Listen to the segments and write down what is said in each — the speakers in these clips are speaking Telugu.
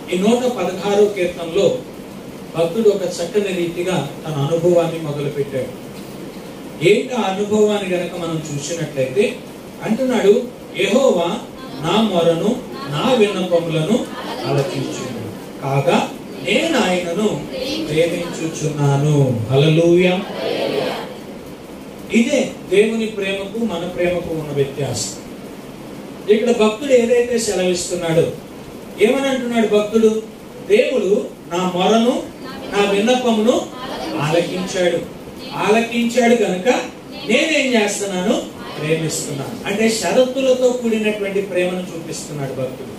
ఈ నూట పదహారో కీర్తనలో భక్తుడు ఒక చక్కని రీతిగా తన అనుభవాన్ని మొదలు పెట్టాడు ఏంటి ఆ అనుభవాన్ని గనక మనం చూసినట్లయితే అంటున్నాడు యెహోవా నా మొరను నా విన్నపములను ఆలకించును కాగా నేను ఆయనను ప్రేమించుచున్నాను హల్లెలూయా ఇదే దేవుని ప్రేమకు మన ప్రేమకు ఉన్న వ్యత్యాసం ఇక్కడ భక్తుడు ఏదైతే సెలవిస్తున్నాడో ఏమని అంటున్నాడు భక్తుడు దేవుడు నా మొరను నా విన్నపమును ఆలకించాడు ఆలకించాడు కనుక నేనేం చేస్తున్నాను ప్రేమిస్తున్నాను అంటే షరతులతో కూడినటువంటి ప్రేమను చూపిస్తున్నాడు భక్తుడు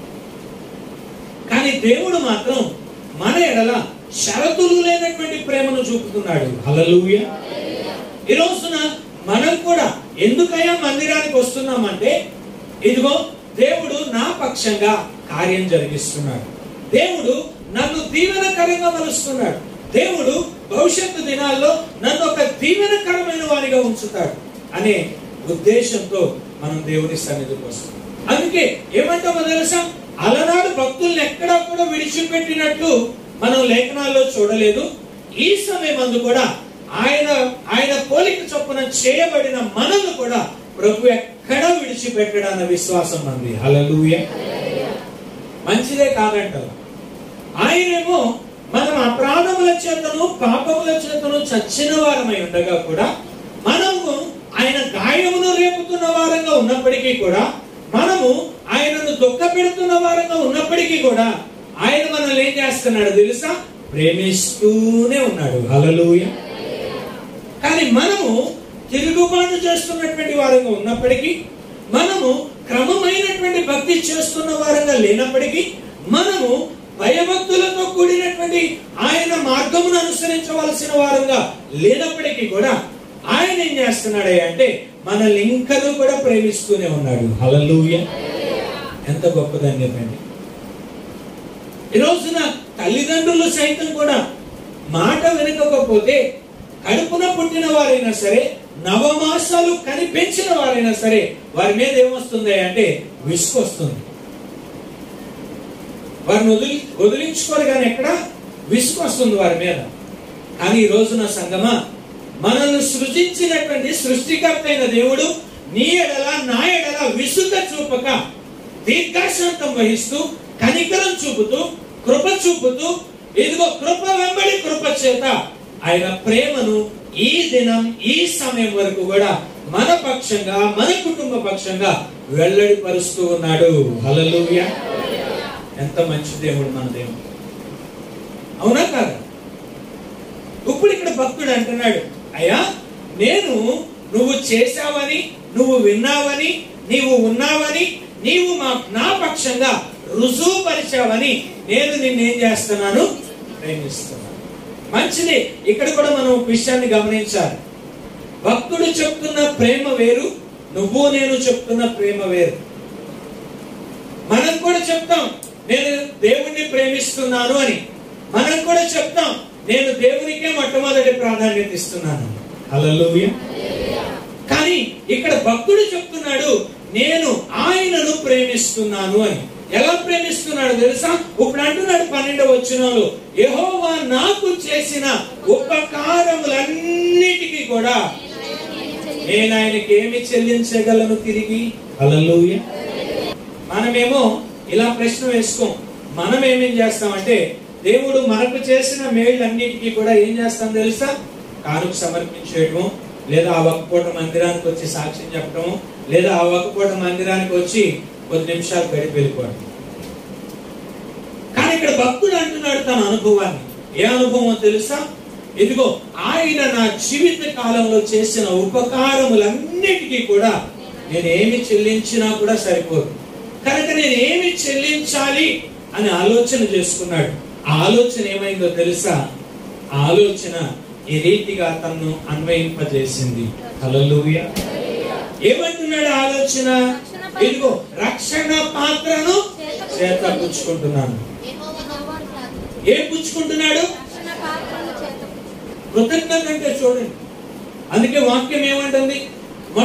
కానీ దేవుడు మాత్రం మన ఎడల షరతులు లేనటువంటి ప్రేమను చూపుతున్నాడు హల్లెలూయా ఈ రోజున మనం కూడా ఎందుకయ్యా మందిరానికి వస్తున్నామంటే ఇదిగో దేవుడు నా పక్షంగా కార్యం జరిగిస్తున్నాడు దేవుడు నన్ను దీవెనకరంగా మలుస్తున్నాడు దేవుడు భవిష్యత్తు దినాల్లో నన్ను ఒక దీవెనకరమైన వారిగా ఉంచుతాడు అనే ఉద్దేశంతో మనం దేవుని సన్నిధికి వస్తాం అందుకే ఏమంటామో తెలుసా అలనాడు భక్తుల్ని ఎక్కడా కూడా విడిచిపెట్టినట్లు మనం లేఖనాల్లో చూడలేదు ఈ సమయం కూడా ఆయన ఆయన పోలిక చొప్పున చేయబడిన మనల్ని కూడా ప్రభు ఎక్కడా విడిచిపెట్టడన్న విశ్వాసం మంది హల్లెలూయా మంచిదే కాదంటారు ఆయనేమో మనం అపరాధముల చేతను పాపముల చేతను చచ్చిన వారమై ఉండగా కూడా మనము ఆయన గాయమును రేపుతున్న వారంగా ఉన్నప్పటికీ కూడా మనము ఆయనను దుఃఖ పెడుతున్న వారంగా ఉన్నప్పటికీ కూడా ఆయన మనల్ని ఏం చేస్తున్నాడు తెలుసా ప్రేమిస్తూనే ఉన్నాడు హల్లెలూయా కానీ మనము తిరుగుబాటు చేస్తున్నటువంటి వారంగా ఉన్నప్పటికీ మనము క్రమమైనటువంటి భక్తి చేస్తున్న వారంగా లేనప్పటికీ మనము భయభక్తులతో కూడినటువంటి ఆయన మార్గమును అనుసరించవలసిన వారంగా లేనప్పటికీ కూడా ఆయన ఏం చేస్తున్నాడే అంటే మనల్ని ఇంకనూ కూడా ప్రేమిస్తూనే ఉన్నాడు హలలుయ ఎంత గొప్ప ధన్యతండి ఈ రోజున తల్లిదండ్రులు సైతం కూడా మాట వినకపోతే కడుపున పుట్టిన వారైనా సరే నవమాసాలు కనిపించిన వారైనా సరే వారి మీద ఏమొస్తుంది అంటే విసుకొస్తుంది వారిని వదిలి వదిలించుకోరు కానీ ఎక్కడ విసుకొస్తుంది వారి మీద కానీ ఈ రోజున సంగమా మనల్ని సృజించినటువంటి సృష్టికర్త అయిన దేవుడు నీ ఎడల నా ఎడల విసుగ చూపక దీర్ఘశాంతం వహిస్తూ కనికరం చూపుతూ కృప చూపుతూ ఇదిగో కృప వెంబడి కృప చేత ఆయన ప్రేమను ఈ దినం ఈ సమయం వరకు కూడా మన పక్షంగా మన కుటుంబ పక్షంగా వెల్లడిపరుస్తూ ఉన్నాడు హల్లెలూయా ఎంత మంచి దేవుడు మన దేవుడు అవునా కాదా ఇప్పుడు ఇక్కడ భక్తుడు అంటున్నాడు అయ్యా నేను నువ్వు చేశావని నువ్వు విన్నావని నీవు ఉన్నావని నీవు మా నా పక్షంగా రుజువు పరిచావని నేను నిన్నేం చేస్తున్నాను ప్రేమిస్తున్నాను మంచిది ఇక్కడ కూడా మనం ఒక విషయాన్ని గమనించాలి భక్తుడు చెప్తున్న ప్రేమ వేరు నువ్వు నేను చెప్తున్న ప్రేమ వేరు మనం కూడా చెప్తాం నేను దేవుణ్ణి ప్రేమిస్తున్నాను అని మనం కూడా చెప్తాం నేను దేవునికే మొట్టమొదటి ప్రాధాన్యత ఇస్తున్నాను హల్లెలూయా కానీ ఇక్కడ భక్తుడు చెప్తున్నాడు నేను ఆయనను ప్రేమిస్తున్నాను అని ఎలా ప్రేమిస్తున్నాడు తెలుసా ఇప్పుడు అంటున్నాడు పన్నెండవ వచ్చినాలు యెహోవా నాకు చేసిన ఉపకారములన్నిటికీ కూడా నేను ఆయనకి ఏమి చెల్లించగలను తిరిగి హల్లెలూయా మనమేమో ఇలా ప్రశ్న వేసుకోం మనం ఏమేం చేస్తామంటే దేవుడు మనకు చేసిన మేళ్ళన్నిటికీ కూడా ఏం చేస్తాం తెలుసా కానుక సమర్పించేయటం లేదా ఆ ఒక్కపూట మందిరానికి వచ్చి సాక్ష్యం చెప్పటం లేదా ఆ ఒక్కపూట మందిరానికి వచ్చి కొద్ది నిమిషాలు గడిపి వెళ్ళిపోవడం కానీ ఇక్కడ భక్తుడు అంటున్నాడు తన అనుభవాన్ని ఏ అనుభవం తెలుసా ఇదిగో ఆయన నా జీవిత కాలంలో చేసిన ఉపకారములన్నిటికీ కూడా నేను ఏమి చెల్లించినా కూడా సరిపోదు కనుక నేను ఏమి చెల్లించాలి అని ఆలోచన చేసుకున్నాడు ఆ ఆలోచన ఏమైందో తెలుసా ఆ ఆలోచన ఈ రీతిగా తన్ను అన్వయింపజేసింది హల్లెలూయా ఏమంటున్నాడు ఆలోచన ఇదిగో రక్షణ పాత్రను చేత పుచ్చుకుంటున్నాను ఏం పుచ్చుకుంటున్నాడు కృతజ్ఞత అంటే చూడండి అందుకే వాక్యం ఏమంటుంది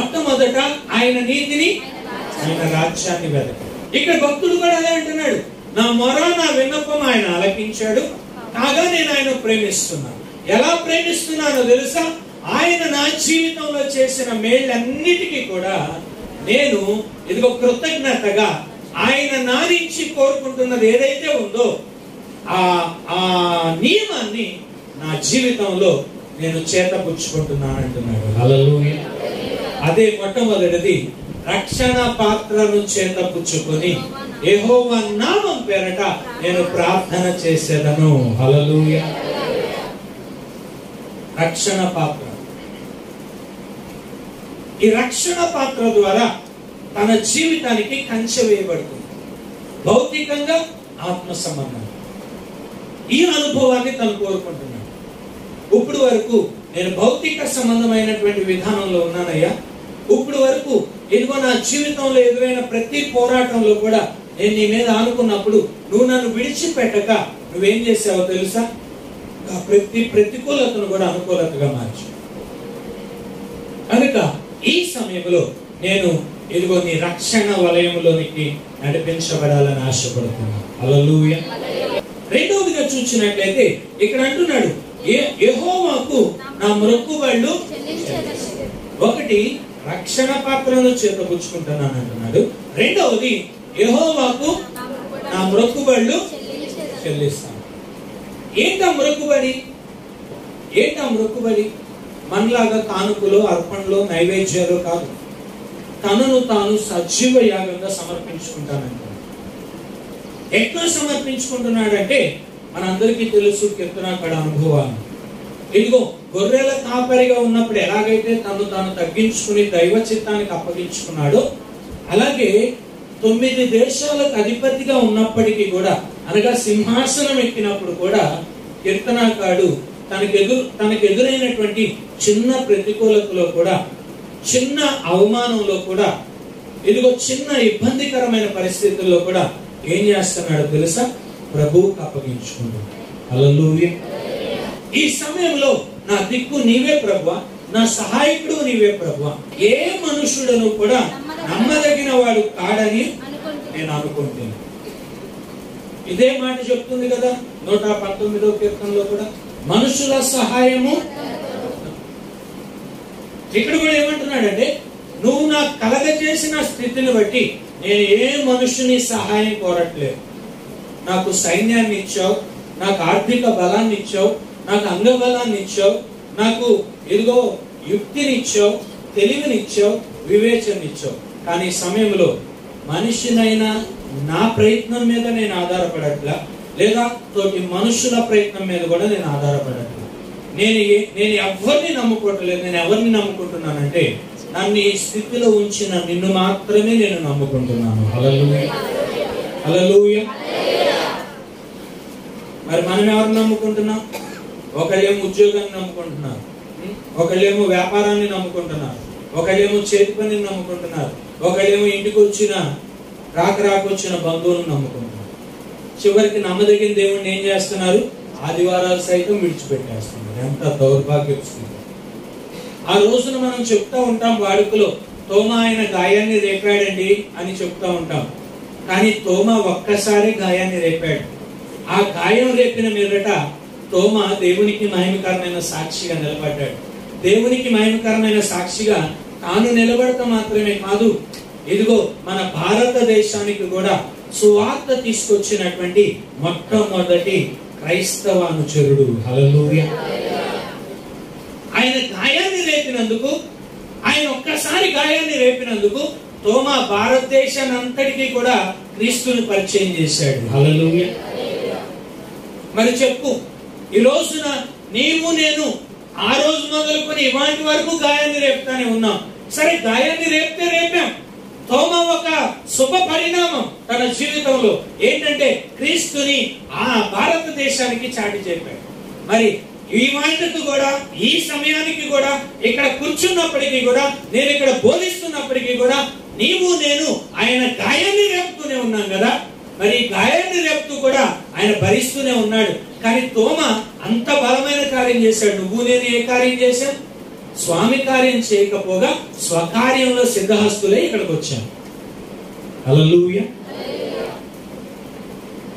మొట్టమొదట ఆయన నీతిని ఆయన రాజ్యాన్ని వెతక ఇక్కడ భక్తుడు కూడా అదే అంటున్నాడు నా మొర నా విన్నపం ఆయన ఆలకించాడు కాగా నేను ఆయన ప్రేమిస్తున్నాను ఎలా ప్రేమిస్తున్నానో తెలుసా ఆయన నా జీవితంలో చేసిన మేళ్ళన్నిటికీ కూడా నేను ఇదిగో కృతజ్ఞతగా ఆయన నా నుంచి కోరుకుంటున్నది ఏదైతే ఉందో ఆ ఆ నియమాన్ని నా జీవితంలో నేను చేతపుచ్చుకుంటున్నాను అంటున్నాడు హల్లెలూయా అదే మొట్టమొదటిది రక్షణ పాత్రను చేతపుచ్చుకొని యెహోవా నామం పేరట నేను ప్రార్థన చేసేదను హల్లెలూయా రక్షణ పాత్ర ఈ రక్షణ పాత్ర ద్వారా తన జీవితానికి కంచె వేయబడుతుంది భౌతికంగా ఆత్మ సంబంధం ఈ అనుభవాన్ని తను కోరుకుంటున్నాడు ఇప్పుడు వరకు నేను భౌతిక సంబంధమైనటువంటి విధానంలో ఉన్నానయ్యా ఇప్పుడు వరకు ఇదిగో నా జీవితంలో ఎదురైన ప్రతి పోరాటంలో కూడా నేను నీ మీద ఆనుకున్నప్పుడు నువ్వు నన్ను విడిచిపెట్టక నువ్వేం చేసావో తెలుసా ఆ ప్రతి ప్రతికూలతను కూడా అనుకూలతగా మార్చు కనుక ఈ సమయంలో నేను ఇదిగో నీ రక్షణ వలయంలోనికి నడిపించబడాలని ఆశపడుతున్నాను అలలుయ రెండవదిగా చూసినట్లయితే ఇక్కడ అంటున్నాడు ఏ యెహోవాకు నా మొక్కుబళ్ళు ఒకటి రక్షణ పాత్రను చేతపుచ్చుకుంటున్నాను అంటున్నాడు రెండవది యెహోవాకు నా మొక్కుబళ్ళు చెల్లిస్తాను ఏంటా మొక్కుబడి ఏంటా మొక్కుబడి మనలాగా కానుకలు అర్పణలు నైవేద్యాలు కాదు తనను తాను సజీవ యాగంగా సమర్పించుకుంటానంటాడు ఎట్లా సమర్పించుకుంటున్నాడంటే మనందరికీ తెలుసు కీర్తనాకడ అనుభవాలు ఇదిగో గొర్రెల కాపరిగా ఉన్నప్పుడు ఎలాగైతే తను తాను తగ్గించుకుని దైవ చిత్తానికి అప్పగించుకున్నాడో అలాగే తొమ్మిది దేశాలకు అధిపతిగా ఉన్నప్పటికీ కూడా అనగా సింహాసనం ఎక్కినప్పుడు కూడా కీర్తనాకాడు తనకు ఎదురు తనకు ఎదురైనటువంటి చిన్న ప్రతికూలతలో కూడా చిన్న అవమానంలో కూడా ఇదిగో చిన్న ఇబ్బందికరమైన పరిస్థితుల్లో కూడా ఏం చేస్తున్నాడో తెలుసా ప్రభువుకు అప్పగించుకున్నాడు హల్లెలూయా ఈ సమయంలో నా దిక్కు నీవే ప్రభువా నా సహాయకుడు నీవే ప్రభువా ఏ మనుషుడను కూడా నమ్మదగిన వాడు కాడని నేను అనుకుంటున్నాను ఇదే మాట చెప్తుంది కదా నూట పంతొమ్మిదో కీర్తనలో కూడా మనుషుల సహాయము ఇక్కడ కూడా ఏమంటున్నాడంటే నువ్వు నాకు కలగజేసిన స్థితిని బట్టి నేను ఏ మనుషుని సహాయం కోరట్లేదు నాకు సైన్యాన్ని ఇచ్చావు నాకు ఆర్థిక బలాన్ని ఇచ్చావు నాకు అంగబలాన్ని ఇచ్చావు నాకు ఇదిగో యుక్తిని ఇచ్చావు తెలివిని ఇచ్చావు వివేచన ఇచ్చావు కానీ ఈ సమయంలో మనిషినైనా నా ప్రయత్నం మీద నేను ఆధారపడట్లా లేదా తోటి మనుషుల ప్రయత్నం మీద కూడా నేను ఆధారపడట్లా నేను ఏ- నేను ఎవరిని నమ్ముకోవట్లేదు నేను ఎవరిని నమ్ముకుంటున్నానంటే నన్ను ఈ స్థితిలో ఉంచిన నిన్ను మాత్రమే నేను నమ్ముకుంటున్నాను హల్లెలూయా హల్లెలూయా మరి మనం ఎవరిని నమ్ముకుంటున్నాం ఒకళ్ళేమో ఉద్యోగాన్ని నమ్ముకుంటున్నారు ఉం? ఒకళ్ళేమో వ్యాపారాన్ని నమ్ముకుంటున్నారు ఒకళ్ళేమో చేతి పనిని నమ్ముకుంటున్నారు ఒకళ్ళేమో ఇంటికి వచ్చిన రాక రాక వచ్చిన బంధువులను నమ్ముకుంటున్నారు చివరికి నమ్మదగిన దేవుణ్ణి ఏం చేస్తున్నారు ఆదివారాలు సైతం విడిచిపెట్టేస్తున్నారు ఎంత దౌర్భాగ్య స్థితి ఆ రోజున మనం చెప్తా ఉంటాం వాడుకలో తోమ ఆయన గాయాన్ని రేపాడండి అని చెప్తా ఉంటాం కానీ తోమ ఒక్కసారి గాయాన్ని రేపాడు ఆ గాయం రేపిన మీదట తోమ దేవునికి మహిమకరమైన సాక్షిగా నిలబడ్డాడు దేవునికి మహిమకరమైన సాక్షిగా తాను నిలబడటం మాత్రమే కాదు ఇదిగో మన భారతదేశానికి కూడా సువార్త తీసుకొచ్చినటువంటి మొట్టమొదటి క్రైస్తవ అనుచరుడు హల్లెలూయా ఆయన గాయాన్ని రేపినందుకు ఆయన ఒక్కసారి గాయాన్ని రేపినందుకు తోమా భారతదేశాన్ని అంతటికీ కూడా క్రీస్తుని పరిచయం చేశాడు హల్లెలూయా మరి చెప్పు ఈ రోజున నీవు నేను ఆ రోజు మొదలుకొని ఇవాటి వరకు గాయాన్ని రేపుతానే ఉన్నాం సరే గాయాన్ని రేపితే రేపాం తోమ ఒక శుభ పరిణామం తన జీవితంలో ఏంటంటే క్రీస్తుని ఆ భారతదేశానికి చాటి చెప్పాడు మరి ఈ మాటకు కూడా ఈ సమయానికి కూడా ఇక్కడ కూర్చున్నప్పటికీ కూడా నేను ఇక్కడ బోధిస్తున్నప్పటికీ కూడా నీవు నేను ఆయన గాయాన్ని రేపుతూనే ఉన్నాం కదా మరి ఈ గాయాన్ని రేపుతూ కూడా ఆయన భరిస్తూనే ఉన్నాడు కానీ తోమ అంత బలమైన కార్యం చేశాడు నువ్వు నేను ఏ కార్యం చేశాం స్వామి కార్యం చేయకపోగా స్వకార్యంలో సిద్ధహస్తులే ఇక్కడికి వచ్చాను హల్లెలూయా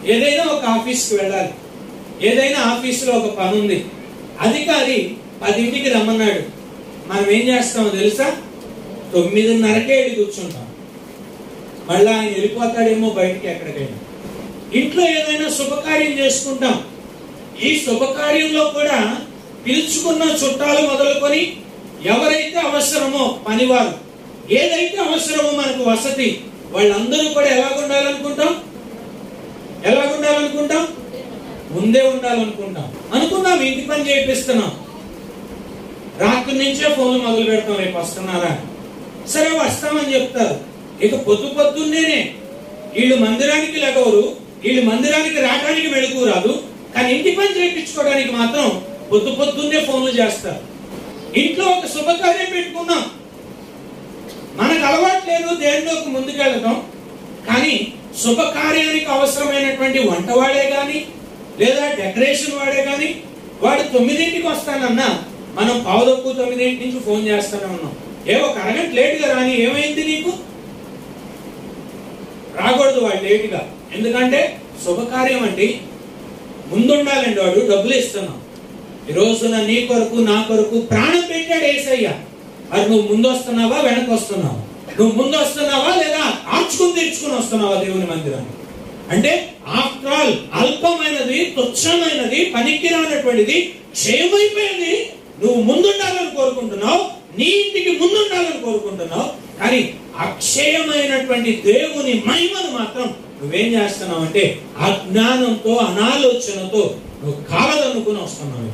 ఏదైనా ఒక ఆఫీస్కి వెళ్ళాలి ఏదైనా ఆఫీసులో ఒక పని ఉంది అధికారి పదింటికి రమ్మన్నాడు మనం ఏం చేస్తామో తెలుసా తొమ్మిదిన్నరకే వెళ్ళి కూర్చుంటాం మళ్ళీ ఆయన వెళ్ళిపోతాడేమో బయటికి ఎక్కడికైనా ఇంట్లో ఏదైనా శుభకార్యం చేసుకుంటాం ఈ శుభకార్యంలో కూడా పిలుచుకున్న చుట్టాలు మొదలుకొని ఎవరైతే అవసరమో పనివారు ఏదైతే అవసరమో మనకు వసతి వాళ్ళందరూ కూడా ఎలా ఉండాలనుకుంటాం ఎలా ఉండాలనుకుంటాం ముందే ఉండాలనుకుంటాం అనుకుందాం ఇంటి పని చేపిస్తున్నాం రాత్రి నుంచే ఫోన్లు మొదలు పెడతాం రేపు వస్తున్నారా సరే వస్తామని చెప్తారు ఇక పొద్దు పొద్దున్నేనే వీళ్ళు మందిరానికి లెగవరు వీళ్ళు మందిరానికి రావడానికి మెడుకు రాదు కానీ ఇంటి పని చేయించుకోవడానికి మాత్రం పొద్దు పొద్దున్నే ఫోన్లు చేస్తారు ఇంట్లో ఒక శుభకార్యం పెట్టుకున్నాం మనకు అలవాటు లేదు దేనిలోకి ముందుకెళ్ళటం కానీ శుభకార్యానికి అవసరమైనటువంటి వంట వాడే గాని లేదా డెకరేషన్ వాడే గాని వాడు తొమ్మిదింటికి వస్తానన్నా మనం పావుదొక్కు తొమ్మిదింటి నుంచి ఫోన్ చేస్తూనే ఉన్నాం ఏ ఒక అరగంట లేటుగా రాని ఏమైంది నీకు రాకూడదు వాడు లేటుగా ఎందుకంటే శుభకార్యం అంటే ముందుండాలండి వాడు డబ్బులు ఇస్తున్నాం ఈ రోజున నీ కొరకు నా కొరకు ప్రాణం పెట్టాడు ఏసయ్య మరి నువ్వు ముందు వస్తున్నావా వెనక్కి వస్తున్నావా నువ్వు ముందు వస్తున్నావా లేదా ఆర్చుకుని తెచ్చుకుని వస్తున్నావా దేవుని మందిరాన్ని అంటే ఆఫ్టర్ ఆల్ అల్పమైనది తుచ్చమైనది పనికిరానటువంటిది క్షయమైపోయింది నువ్వు ముందుండాలని కోరుకుంటున్నావు నీ ఇంటికి ముందుండాలని కోరుకుంటున్నావు కానీ అక్షయమైనటువంటి దేవుని మహిమను మాత్రం నువ్వేం చేస్తున్నావు అంటే అజ్ఞానంతో అనాలోచనతో నువ్వు కాలదనుకుని వస్తున్నావు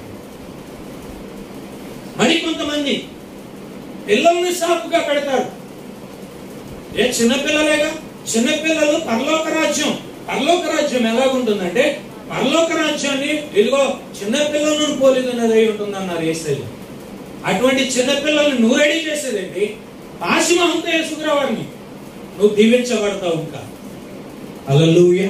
మరి కొంతమంది పిల్లల్ని సాపుగా పెడతారు ఏ చిన్నపిల్లలేగా చిన్నపిల్లలు పరలోక రాజ్యం పరలోక రాజ్యం ఎలాగుంటుందంటే పరలోక రాజ్యాన్ని ఇదిగో చిన్నపిల్లలను పోలినది అయి ఉంటుంది అన్నారు ఏసయ్య అటువంటి చిన్నపిల్లల్ని నువ్వు రెడీ చేసేదేంటి పాశిమహంతో వేసుకురా వాడిని నువ్వు దీవించబడతావు ఇంకా అలలుయ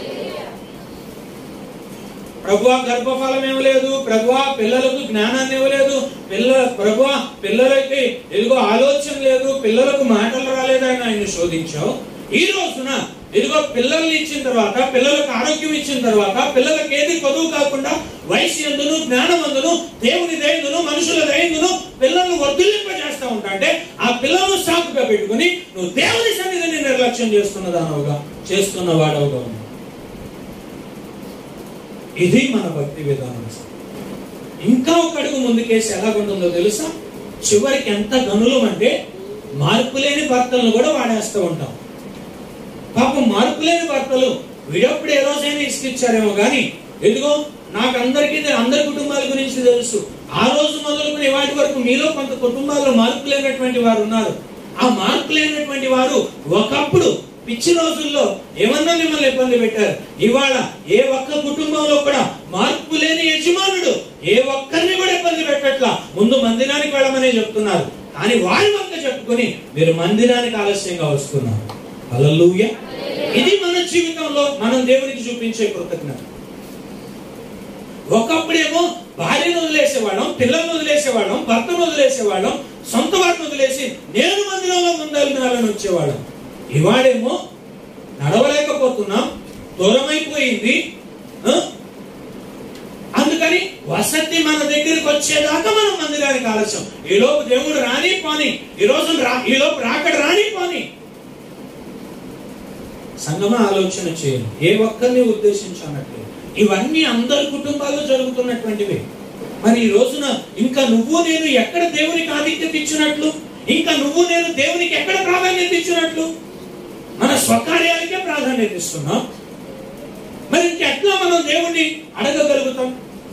ప్రభువా గర్భఫలం ఇవ్వలేదు ప్రభువా పిల్లలకు జ్ఞానాన్ని ఇవ్వలేదు పిల్ల ప్రభువా పిల్లలకి ఇదిగో ఆలోచన లేదు పిల్లలకు మాటలు రాలేదని ఆయన శోధించావు ఈ రోజున ఇదిగో పిల్లల్ని ఇచ్చిన తర్వాత పిల్లలకు ఆరోగ్యం ఇచ్చిన తర్వాత పిల్లలకు ఏది కొదువు కాకుండా వయసు ఎందును జ్ఞానం అందును దేవుని దయందును మనుషుల దయందును పిల్లలను వర్ధిల్లింప చేస్తా ఉంటా అంటే ఆ పిల్లలను సాకుగా పెట్టుకుని నువ్వు దేవుని సన్నిధిని నిర్లక్ష్యం చేస్తున్న దానవుగా చేస్తున్న వాడవుగా ఉన్నావు ఇది మన భక్తి విధానం ఇంకా ఒక అడుగు ముందుకేసి ఎలాగుంటుందో తెలుసా చివరికి ఎంత గనులం అంటే మార్పు లేని భర్తలను కూడా వాడేస్తూ ఉంటాం పాపం మార్పు లేని భర్తలు వీడప్పుడు ఏ రోజైనా ఇసుకిచ్చారేమో కానీ ఎందుకో నాకు అందరికీ తె- అందరి కుటుంబాల గురించి తెలుసు ఆ రోజు మొదలుకుని వాటి వరకు మీలో కొంత కుటుంబాల్లో మార్పు లేనటువంటి వారు ఉన్నారు ఆ మార్పు లేనటువంటి వారు ఒకప్పుడు పిచ్చి రోజుల్లో ఏమన్నా మిమ్మల్ని ఇబ్బంది పెట్టారు ఇవాళ ఏ ఒక్క కుటుంబంలో కూడా మార్పు లేని యజమానుడు ఏ ఒక్కరిని కూడా ఇబ్బంది పెట్టట్లా ముందు మందిరానికి వెళ్ళమనే చెప్తున్నారు కానీ వారి వంక చెప్పుకొని మీరు మందిరానికి ఆలస్యంగా వస్తున్నారు హల్లెలూయా ఇది మన జీవితంలో మనం దేవునికి చూపించే కృతజ్ఞత ఒకప్పుడేమో భార్యను వదిలేసేవాళ్ళం పిల్లలను వదిలేసేవాళ్ళం భర్తను వదిలేసేవాళ్ళం సొంత వారిని వదిలేసి నేను మందిరంలో ముందెళ్ళాలని వచ్చేవాళ్ళం ఇవాడేమో నడవలేకపోతున్నాం దూరమైపోయింది ఆ? అందుకని వసతి మన దగ్గరికి వచ్చేదాకా మనం మందిరానికి ఆలస్యం ఈ లోపు దేవుడు రాని పోని ఈ రోజు రా ఈ లోపు రాకడ రాని పోని సంగమ ఆలోచన చేయండి ఏ ఒక్కరిని ఉద్దేశించనట్లు ఇవన్నీ అందరి కుటుంబాల్లో జరుగుతున్నటువంటివి మరి ఈ రోజున ఇంకా నువ్వు నేను ఎక్కడ దేవునికి ఆధిక్యత ఇచ్చినట్లు ఇంకా నువ్వు నేను దేవునికి ఎక్కడ ప్రాధాన్యత ఇచ్చినట్లు మన స్వకార్యాలకే ప్రాధాన్యత ఇస్తున్నాం మరి ఇంకెట్లా మనం దేవుణ్ణి అడగగలుగుతాం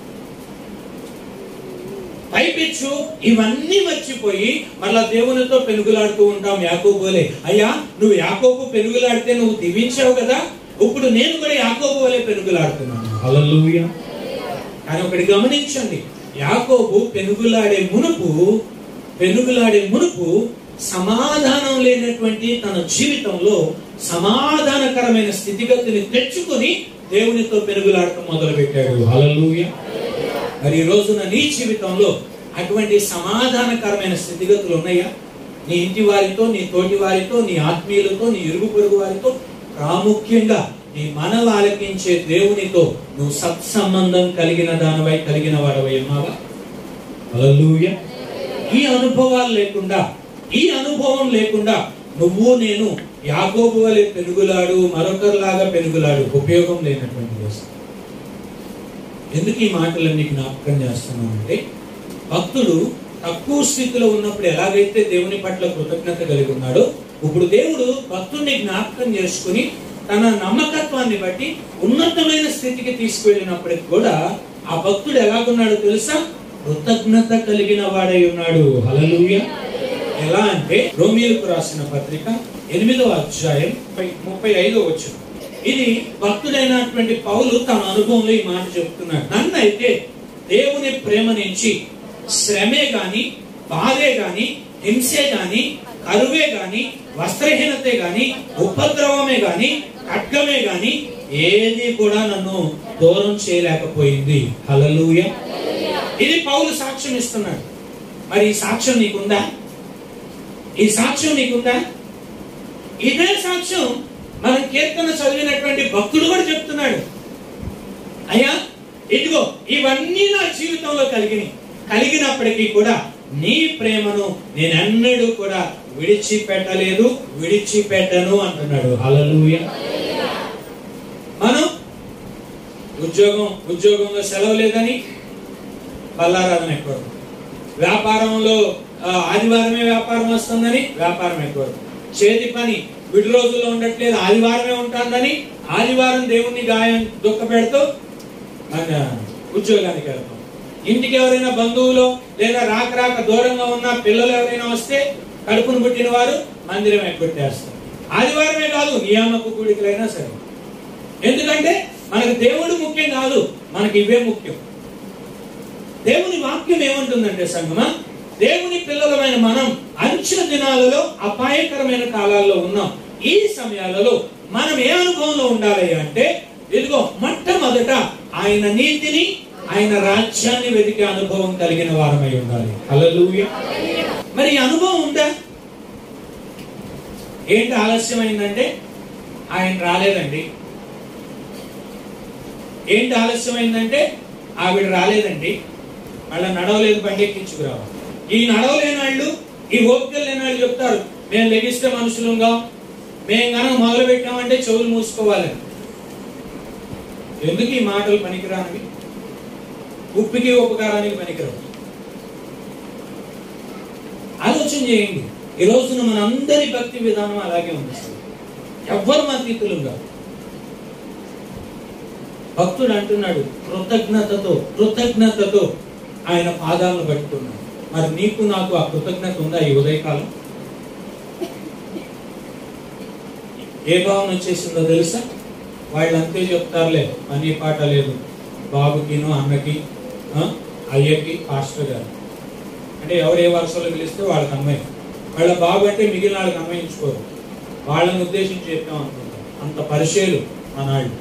పైపిచ్చు ఇవన్నీ మర్చిపోయి మళ్ళా దేవునితో పెనుగులాడుతూ ఉంటాం యాకోబులే అయ్యా నువ్వు యాకోబు పెనుగులాడితే నువ్వు దీవించావు కదా ఇప్పుడు నేను కూడా యాకోబు వలె పెనుగులాడుతున్నాను హల్లెలూయా కానీ ఒకటి గమనించండి యాకోబు పెనుగులాడే మునుపు పెనుగులాడే మునుపు సమాధానం లేనటువంటి తన జీవితంలో సమాధానకరమైన స్థితిగతిని తెచ్చుకొని దేవునితో పెనుగులాడటం మొదలు పెట్టాడు హల్లెలూయా మరి ఈ రోజున నీ జీవితంలో అటువంటి సమాధానకరమైన స్థితిగతులు ఉన్నాయా నీ ఇంటి వారితో నీ తోటి వారితో నీ ఆత్మీయులతో నీ ఇరుగు పొరుగు వారితో ప్రాముఖ్యంగా నీ మనవి ఆలకించే దేవునితో నువ్వు సత్సంబంధం కలిగిన దానివై కలిగిన వాడవై ఉన్నావా హల్లెలూయా ఈ అనుభవాలు లేకుండా ఈ అనుభవం లేకుండా నువ్వు నేను యాకోబు వలె పెనుగులాడు మరొకరిలాగా పెనుగులాడు ఉపయోగం లేనటువంటి దేశం ఎందుకు ఈ మాటలన్నీ జ్ఞాపకం చేస్తున్నానంటే భక్తుడు తక్కువ స్థితిలో ఉన్నప్పుడు ఎలాగైతే దేవుని పట్ల కృతజ్ఞత కలిగి ఉన్నాడో ఇప్పుడు దేవుడు భక్తుడిని జ్ఞాపకం చేసుకుని తన నమ్మకత్వాన్ని బట్టి ఉన్నతమైన స్థితికి తీసుకువెళ్ళినప్పటికి కూడా ఆ భక్తుడు ఎలాగున్నాడో తెలుసా కృతజ్ఞత కలిగిన వాడై ఉన్నాడు హలలుయ ఎలా అంటే రోమిలకు రాసిన పత్రిక ఎనిమిదవ అధ్యాయం ముప్పై- ముప్పై ఐదో వచ్చిన ఇది భక్తుడైనటువంటి పౌలు తన అనుభవంలో ఈ మాట చెప్తున్నాడు నన్ను అయితే దేవుని ప్రేమ నుంచి శ్రమే గాని బాధే గాని హింసే గాని కరువే గాని వస్త్రహీనతే గాని ఉపద్రవమే గాని ఖడ్గమే గాని ఏది కూడా నన్ను దూరం చేయలేకపోయింది హలలుయ ఇది పౌలు సాక్ష్యం ఇస్తున్నాడు మరి ఈ సాక్ష్యం నీకుందా ఈ సాక్ష్యం నీకుందా ఇదే సాక్ష్యం మనం కీర్తన చదివినటువంటి భక్తుడు కూడా చెప్తున్నాడు అయ్యా ఇదిగో ఇవన్నీ నా జీవితంలో కలిగినాయి కలిగినప్పటికీ కూడా నీ ప్రేమను నేనెన్నడూ కూడా విడిచిపెట్టలేదు విడిచిపెట్టను అంటున్నాడు హల్లెలూయా మనం ఉద్యోగం ఉద్యోగంలో సెలవు లేదని బల్లారాధన ఎక్కువ వ్యాపారంలో ఆ, ఆదివారమే వ్యాపారం వస్తుందని వ్యాపారం ఎక్కువ చేతి పని విడి రోజుల్లో ఉండట్లేదు ఆదివారమే ఉంటుందని ఆదివారం దేవుణ్ణి గాయం దుఃఖ పెడుతూ మన ఉద్యోగానికి వెళ్తాం ఇంటికి ఎవరైనా బంధువులు లేదా రాక రాక దూరంగా ఉన్న పిల్లలు ఎవరైనా వస్తే కడుపును పుట్టిన వారు మందిరం ఎక్కొట్టేస్తారు ఆదివారమే కాదు నియామక కూడికలైనా సరే ఎందుకంటే మనకు దేవుడు ముఖ్యం కాదు మనకి ఇవే ముఖ్యం దేవుని వాక్యం ఏమంటుందంటే సంగమా దేవుని పిల్లలమైన మనం అంచె దినాలలో అపాయకరమైన కాలాల్లో ఉన్నాం ఈ సమయాలలో మనం ఏ అనుభవంలో ఉండాలి అంటే ఇదిగో మొట్టమొదట ఆయన నీతిని ఆయన రాజ్యాన్ని వెతికే అనుభవం కలిగిన వారమై ఉండాలి హల్లెలూయా మరి ఈ అనుభవం ఉందా ఏంటి ఆలస్యమైందంటే ఆయన రాలేదండి ఏంటి ఆలస్యమైందంటే ఆవిడ రాలేదండి మళ్ళీ నడవలేదు బండి ఎక్కించుకురావాలి ఈ నడవలేని వాళ్ళు ఈ ఓపికలు లేని వాళ్ళు చెప్తారు మేము లెగిస్తే మనుషులుగా మేము కనుక మొదలు పెట్టామంటే చెవులు మూసుకోవాలని ఎందుకు ఈ మాటలు పనికిరానివి ఉప్పికి ఉపకారానికి పనికిరావు ఆలోచన చేయండి ఈ రోజున మన అందరి భక్తి విధానం అలాగే ఉంది ఎవ్వరు అతీతులుగా భక్తుడు అంటున్నాడు కృతజ్ఞతతో కృతజ్ఞతతో ఆయన పాదాలను పట్టుకున్నాడు మరి నీకు నాకు ఆ కృతజ్ఞత ఉందా ఈ ఉదయకాలం ఏ భావన వచ్చేసిందో తెలుసా వాళ్ళు అంతే చెప్తారులే పని పాట లేదు బాబుకిను అన్నకి ఆ, అయ్యకి పాస్టర్ గారు అంటే ఎవరు ఏ వరుసలో పిలిస్తే వాళ్ళకి అమ్మాయి వాళ్ళ బాబు అంటే మిగిలిన వాళ్ళకి అమ్మాయించుకోరు వాళ్ళని ఉద్దేశించి చెప్పాం అనుకుంటాం అంత పరిచయలు మనాళ్ళు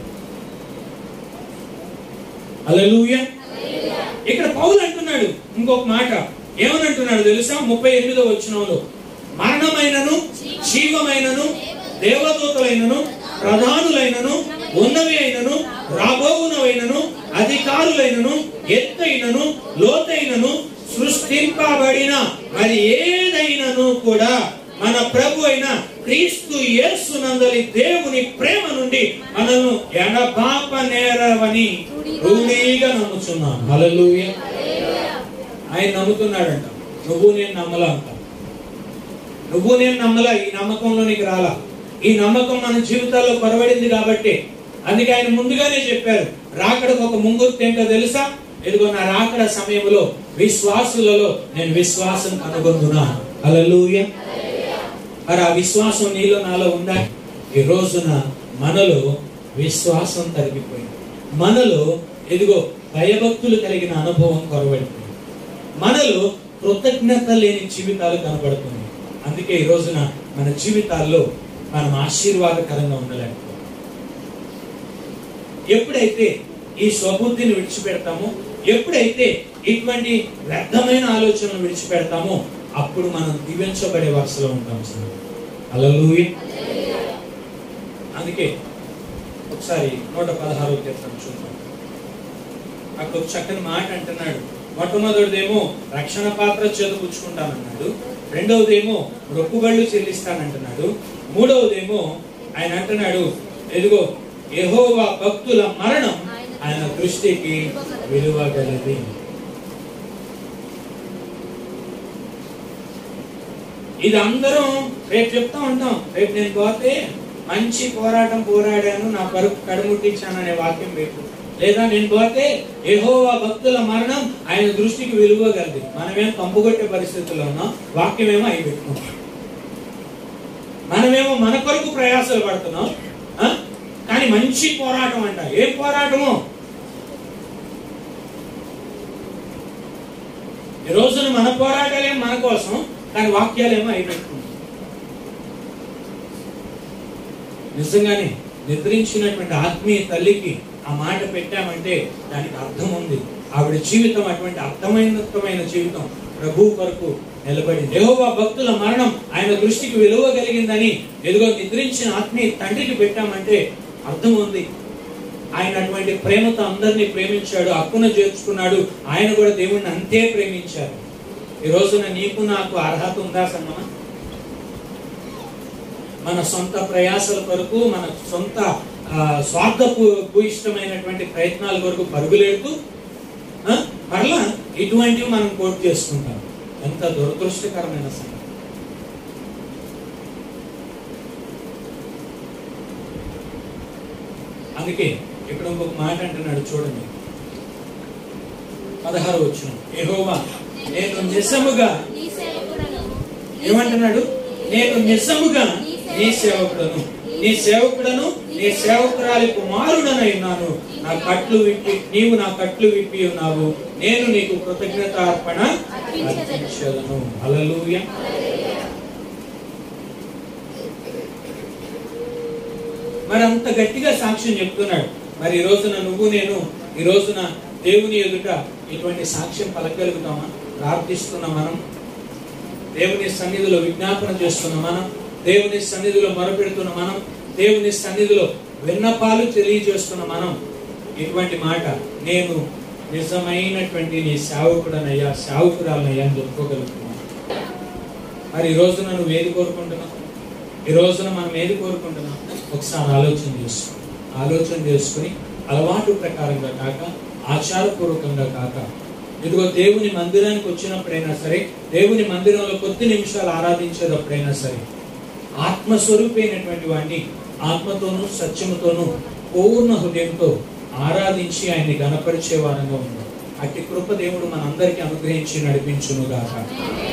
హల్లెలూయా ఇక్కడ పౌలు అంటున్నాడు ఇంకొక మాట ఏమని అంటున్నాడు తెలుసా ముప్పై ఎనిమిదో వచ్చినంలో మరణమైనను జీవమైనను దేవదూతలైనను ప్రధానులైనను ఉన్నవి అయినను రాబోవునవైనను అధికారులైనను ఎత్తైనను లోతైనను సృష్టింపబడిన మరి ఏదైనను కూడా మన ప్రభు అయిన క్రీస్తు యేసు నందలి దేవుని ప్రేమ నుండి మనల్ని ఎడబాప నేరవని రూఢీగా నమ్ముచున్నాం హల్లెలూయా ఆయన నమ్ముతున్నాడంట నువ్వు నేను నమ్మలా అంట నువ్వు నేను నమ్మలా ఈ నమ్మకంలో నీకు రాలా ఈ నమ్మకం మన జీవితాల్లో కొరబడింది కాబట్టి అందుకే ఆయన ముందుగానే చెప్పారు రాకడకు ఒక ముంగుర్తు ఏంటో తెలుసా ఇదిగో నా రాకడ సమయంలో విశ్వాసులలో నేను విశ్వాసం కనుగొందునా హల్లెలూయా మరి ఆ విశ్వాసం నీలో నాలో ఉందా ఈ రోజున మనలో విశ్వాసం తరిగిపోయింది మనలో ఎదిగో భయభక్తులు కలిగిన అనుభవం కొరబడిపోయింది మనలో కృతజ్ఞత లేని జీవితాలు కనబడుతుంది అందుకే ఈ రోజున మన జీవితాల్లో మనం ఆశీర్వాదకరంగా ఉండలేకపోతాం ఎప్పుడైతే ఈ స్వబుద్ధిని విడిచిపెడతామో ఎప్పుడైతే ఇటువంటి వ్యర్థమైన ఆలోచనలు విడిచిపెడతామో అప్పుడు మనం దీవించబడే వరుసలో ఉంటాం సార్ అలలుయ అందుకే ఒకసారి నూట పదహారో కీర్తన చూద్దాం అక్కడ ఒక చక్కని మాట అంటున్నాడు మొట్టమొదటిదేమో రక్షణ పాత్ర చేతపుచ్చుకుంటానన్నాడు రెండవదేమో రొక్కుబళ్ళు చెల్లిస్తానంటున్నాడు మూడవదేమో ఆయన అంటున్నాడు ఎదుగో యెహోవా భక్తుల మరణం ఆయన దృష్టికి విలువ గలది ఇది అందరం రేపు చెప్తా ఉంటాం రేపు నేను పోతే మంచి పోరాటం పోరాడాను నా పరుపు కడుముట్టించాను అనే వాక్యం రేపు లేదా నేను పోతే యెహోవా భక్తుల మరణం ఆయన దృష్టికి విలువ గలది మనమేం కంపుకొట్టే పరిస్థితుల్లో ఉన్నాం వాక్యమేమో అయి పెట్టుకుంటాం మనమేమో మన కొరకు ప్రయాసాలు పడుతున్నాం ఆ? కానీ మంచి పోరాటం అంట ఏం పోరాటము ఈ రోజున మన పోరాటాలే మన కోసం కానీ వాక్యాలేమో అయి పెట్టుకుంటాం నిజంగానే నిద్రించినటువంటి ఆత్మీయ తల్లికి ఆ మాట పెట్టామంటే దానికి అర్థం ఉంది ఆవిడ జీవితం అటువంటి అర్థమైనమైన జీవితం ప్రభు కొరకు నిలబడింది యెహోవా భక్తుల మరణం ఆయన దృష్టికి విలువ కలిగిందని ఎదుగో నిద్రించిన ఆత్మీయ తండ్రికి పెట్టామంటే అర్థం ఉంది ఆయన అటువంటి ప్రేమతో అందరినీ ప్రేమించాడు హక్కున చేర్చుకున్నాడు ఆయన కూడా దేవుణ్ణి అంతే ప్రేమించారు ఈ రోజున నీకు నాకు అర్హత ఉందా సంగమా మన సొంత ప్రయాసల కొరకు మన సొంత ఆ, స్వార్థపు భూయిష్టమైనటువంటి ప్రయత్నాల కొరకు పరుగులేడుతూ ఆ, మరలా ఇటువంటివి మనం కోట్ చేసుకుంటాం ఎంత దురదృష్టకరమైన సంగతి అందుకే ఇక్కడ ఇంకొక మాట అంటున్నాడు చూడండి పదహారు వచ్చిన యెహోవా నేను నిజముగా నీ సేవకుడను ఏమంటున్నాడు నేను నిజముగా నీ సేవకుడను నీ సేవకుడను నీ సేవకురాలి కుమారుడనై ఉన్నాను నా కట్లు విప్పి నీవు నా కట్లు విప్పి ఉన్నావు నేను నీకు కృతజ్ఞత అర్పణ అర్పించదను హల్లెలూయా మరి అంత గట్టిగా సాక్ష్యం చెప్తున్నాడు మరి ఈ రోజున నువ్వు నేను ఈ రోజున దేవుని ఎదుట ఇటువంటి సాక్ష్యం పలకగలుగుతామా ప్రార్థిస్తున్న మనం దేవుని సన్నిధిలో విజ్ఞాపన చేస్తున్న మనం దేవుని సన్నిధిలో మొరపెడుతున్న మనం దేవుని సన్నిధిలో విన్నపాలు తెలియజేస్తున్న మనం ఇటువంటి మాట నేను నిజమైనటువంటి నీ సేవకుడనయ్యా సేవకురాలనయ్యా అని చెప్పుకోగలుగుతున్నాను మరి ఈ రోజున నువ్వు ఏది కోరుకుంటున్నావు ఈ రోజున మనం ఏది కోరుకుంటున్నాం ఒకసారి ఆలోచన చేసుకో ఆలోచన చేసుకుని అలవాటు ప్రకారంగా కాక ఆచారపూర్వకంగా కాక ఇదిగో దేవుని మందిరానికి వచ్చినప్పుడైనా సరే దేవుని మందిరంలో కొద్ది నిమిషాలు ఆరాధించేటప్పుడైనా సరే ఆత్మస్వరూపైనటువంటి వాడిని ఆత్మతోనూ సత్యముతోనూ పూర్ణ హృదయంతో ఆరాధించి ఆయన్ని గణపరిచే వారంగా ఉన్నాం అట్టి కృప దేవుడు మనందరికీ అనుగ్రహించి నడిపించును గాక